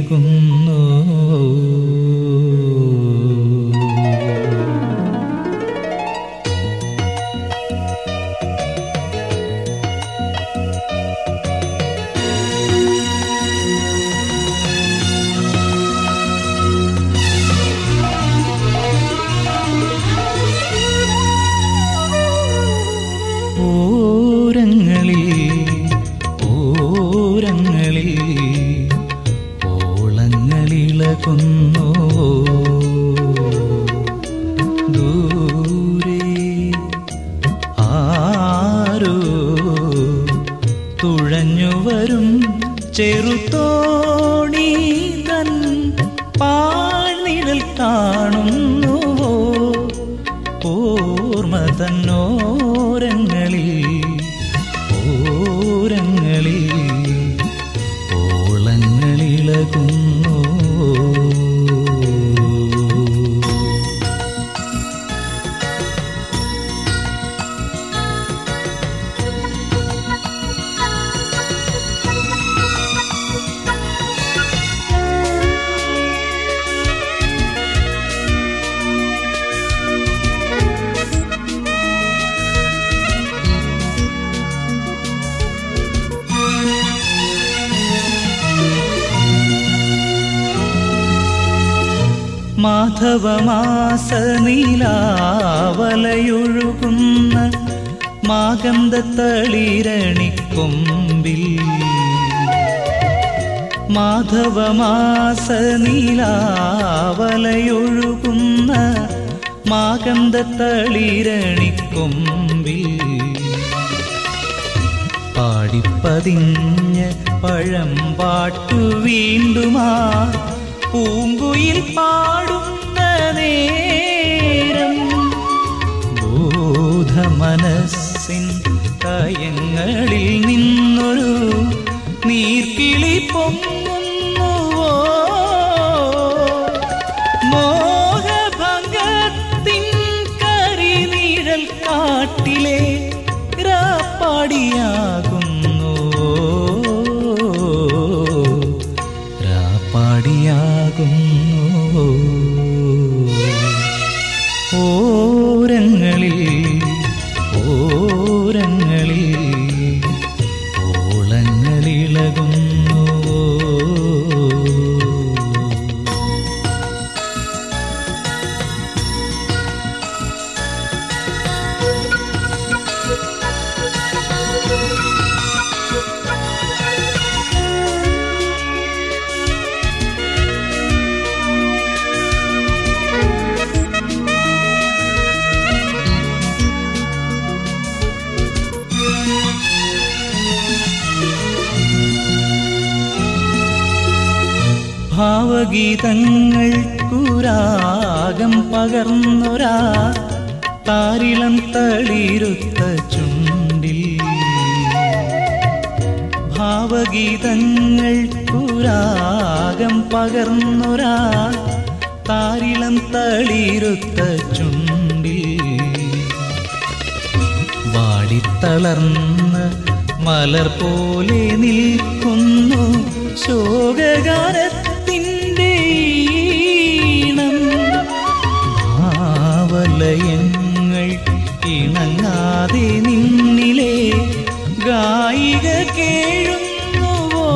ഓർമ്മതന്നോരങ്ങളിളകുന്നു ഓരങ്ങളിൽ ഓരങ്ങളിൽ ഓളങ്ങളിളകുന്നു ദൂരെ ആരോ തുഴഞ്ഞുവരും ചെറുതോണി തൻ പാഴ്നിഴൽ കാണുന്നുവോ ഓർമ്മ തന്നോരങ്ങളിൽ ഓരങ്ങളിൽ ഓളങ്ങളിളകുന്നു മാധവമാസ നീലാവലയൊഴുകുന്ന മാകന്ത തളിരണിക്കൊമ്പിൽ മാധവമാസ നീലാവലയൊഴുകുന്ന മാകന്ത തളിരണിക്കൊമ്പിൽ പാടിപ്പതിഞ്ഞ പഴം പാട്ടു വീണ്ടുമാ പൂങ്കുയിൽ പാടുന്ന നേരം ബോധമനസ്സിൻ കയങ്ങളിൽ നിന്നൊരു നീർക്കിളി പൊങ്ങുന്നുവോ മോഹഭംഗത്തിൻ കരിനിഴൽ കാട്ടിലെ രാപ്പാടിയാകുന്നു രാപ്പാടിയാകുന്നു ഓരങ്ങളിൽ ഓരങ്ങളിൽ ഓളങ്ങളിളകുന്നു ഭാവഗീതങ്ങൾക്കുരാഗം പകർന്നൊരാ താരിളം തളിരുത്ത ചുണ്ടിൽ ഭാവഗീതങ്ങൾക്കുരാഗം പകർന്നൊരാ താരിളം തളിരുത്ത ചുണ്ടിൽ വാടിത്തളർന്ന മലർ പോലെ നിൽക്കുന്നു ശോകഗാനത്തിൻ്റെ ഈണം ഭാവലയങ്ങൾ ഇണങ്ങാതെ നിന്നിലെ ഗായിക കേഴുന്നുവോ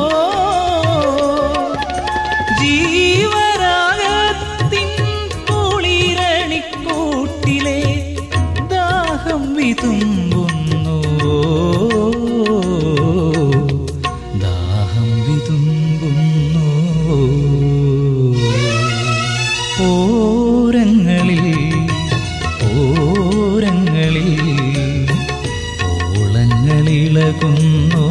ജീവരാഗത്തിൻ കുളിരണിക്കൂട്ടിലെ ദാഹം വിതുമ്പുന്നു ദാഹം വിതുമ്പുന്നു ഓരങ്ങളിൽ ഓരങ്ങളിൽ ഓളങ്ങളിളകുന്നു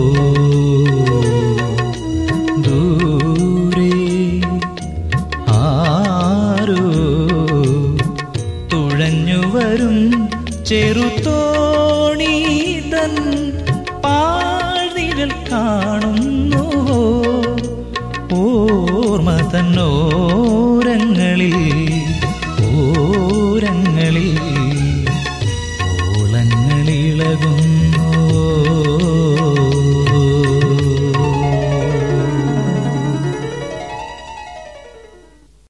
ദൂരെ ആരോ തുഴഞ്ഞുവരും ചെറുതോണി തൻ പാഴ്നിഴൽ കാണുന്നു ഓർമ്മ തന്നോരങ്ങളിൽ ഓരങ്ങളിൽ ഓളങ്ങളിളകുന്നു